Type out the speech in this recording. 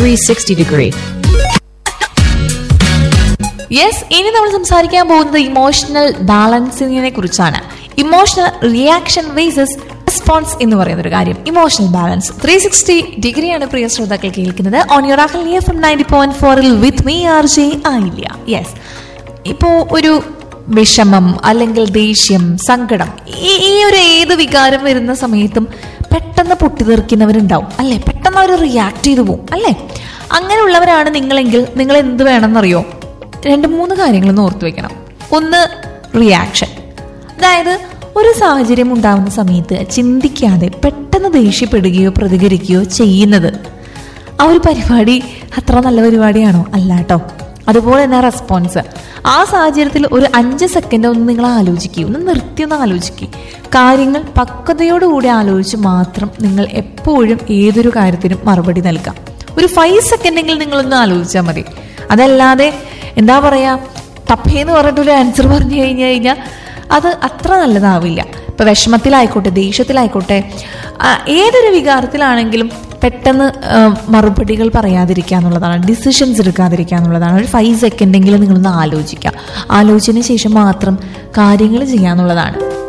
360 degree. Yes ഇനി നമ്മൾ സംസാരിക്കാൻ പോകുന്നത് ഇമോഷണൽ ബാലൻസിങ്ങിനെ കുറിച്ചാണ് ഇമോഷണൽ റിയാക്ഷൻ വേസസ് റെസ്പോൺസ് എന്ന് പറയുന്ന ഒരു കാര്യം ഇമോഷണൽ ബാലൻസ് ത്രീ സിക്സ്റ്റി ഡിഗ്രിയാണ് പ്രിയ ശ്രോതാക്കൾ കേൾക്കുന്നത് on your Ahalya from ninety point ഫോറിൽ വിത്ത് മീ ആർ ജെ ആയില്ല യെസ് ഇപ്പോൾ ഒരു വിഷമം അല്ലെങ്കിൽ ദേഷ്യം സങ്കടം ഈ ഈ ഒരു ഏത് വികാരം വരുന്ന സമയത്തും പെട്ടെന്ന് പൊട്ടിതെറിക്കുന്നവരുണ്ടാവും അല്ലേ പെട്ടെന്ന് അവർ റിയാക്ട് ചെയ്തു പോകും അല്ലേ അങ്ങനെയുള്ളവരാണ് നിങ്ങളെങ്കിൽ നിങ്ങൾ എന്ത് വേണമെന്നറിയോ രണ്ട് മൂന്ന് കാര്യങ്ങളൊന്ന് ഓർത്തു വെക്കണം ഒന്ന് റിയാക്ഷൻ അതായത് ഒരു സാഹചര്യം ഉണ്ടാവുന്ന സമയത്ത് ചിന്തിക്കാതെ പെട്ടെന്ന് ദേഷ്യപ്പെടുകയോ പ്രതികരിക്കുകയോ ചെയ്യുന്നത് ആ ഒരു പരിപാടി അത്ര നല്ല പരിപാടിയാണോ അല്ല കേട്ടോ അതുപോലെ തന്നെ റെസ്പോൺസ് ആ സാഹചര്യത്തിൽ ഒരു അഞ്ച് സെക്കൻഡ് ഒന്ന് നിങ്ങൾ ആലോചിക്കുക ഒന്ന് നിർത്തി ഒന്ന് ആലോചിക്കുക കാര്യങ്ങൾ പക്വതയോടുകൂടി ആലോചിച്ച് മാത്രം നിങ്ങൾ എപ്പോഴും ഏതൊരു കാര്യത്തിനും മറുപടി നൽകാം ഒരു ഫൈവ് സെക്കൻഡെങ്കിലും നിങ്ങളൊന്ന് ആലോചിച്ചാൽ മതി അതല്ലാതെ എന്താ പറയാ ടപ്പേന്ന് പറഞ്ഞിട്ടൊരു ആൻസർ പറഞ്ഞു കഴിഞ്ഞു കഴിഞ്ഞാൽ അത് അത്ര നല്ലതാവില്ല ഇപ്പൊ വിഷമത്തിലായിക്കോട്ടെ ദേഷ്യത്തിലായിക്കോട്ടെ ആ, ഏതൊരു വികാരത്തിലാണെങ്കിലും പെട്ടെന്ന് ആ, മറുപടികൾ പറയാതിരിക്കുക എന്നുള്ളതാണ് ഡിസിഷൻസ് എടുക്കാതിരിക്കുക എന്നുള്ളതാണ് ഒരു ഫൈവ് സെക്കൻഡെങ്കിലും നിങ്ങളൊന്ന് ആലോചിക്കുക ആലോചിച്ചതിന് ശേഷം മാത്രം കാര്യങ്ങൾ ചെയ്യാന്നുള്ളതാണ്